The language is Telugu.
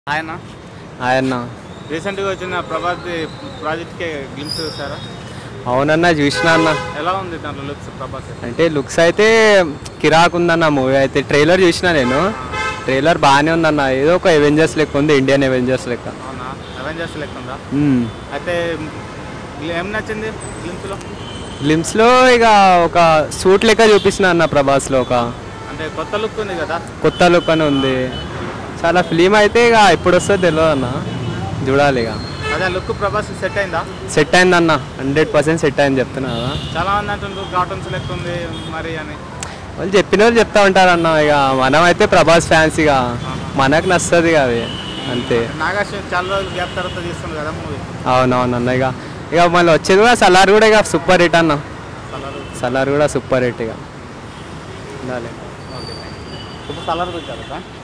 ఆయన ఆయన రీసెంట్గా వచ్చిన ప్రభాత్ ప్రాజెక్ట్కి గ్లిమ్స్ చూసారా అవునన్నా చూసినా అన్న ఎలా ఉంది దాంట్లో లుక్స్ ప్రభాస్ అంటే లుక్స్ అయితే కిరాక్ ఉందన్న మూవీ అయితే ట్రైలర్ చూసిన నేను ట్రైలర్ బాగానే ఉందన్న ఏదో ఒక అవెంజర్స్ లెక్క ఉంది ఇండియన్ అవెంజర్స్ లెక్క అవునా అవెంజర్స్ లెక్క ఉందా మ్మ్. అయితే ఏం నచ్చింది గ్లిమ్స్లో గ్లిమ్స్లో ఇక ఒక సూట్ లెక్క చూపిస్తున్నా అన్న ప్రభాస్లో ఒక అంటే కొత్త లుక్ ఉంది కదా కొత్త లుక్ అని ఉంది చాలా ఫిలిం అయితే ఇక ఎప్పుడు వస్తుందో తెలియదు అన్న చూడాలి ఇక అదే లుక్ ప్రభాస్ సెట్ అయిందా సెట్ అయిందన్న హండ్రెడ్ పర్సెంట్ సెట్ అయింది చెప్తున్నా కదా చాలా మంది అంటుండ్రు కార్టూన్స్ లెక్క ఉంది మరి అని వాళ్ళు చెప్పిన వాళ్ళు చెప్తా ఉంటారన్న ఇక మనం అయితే ప్రభాస్ ఫ్యాన్స్ ఇక మనకు నచ్చుతుంది ఇక అది అంతే నాగార్జున చాలా రోజులు గ్యాప్ తర్వాత తీస్తుంది కదా మూవీ అవునవునన్న ఇక ఇక మళ్ళీ వచ్చేది కూడా సలార్ కూడా ఇక సూపర్ హిట్ అన్న సలార్ సలార్ కూడా సూపర్ హిట్ ఇక ఉండాలి ఓకే ఇప్పుడు సలార్ గురించి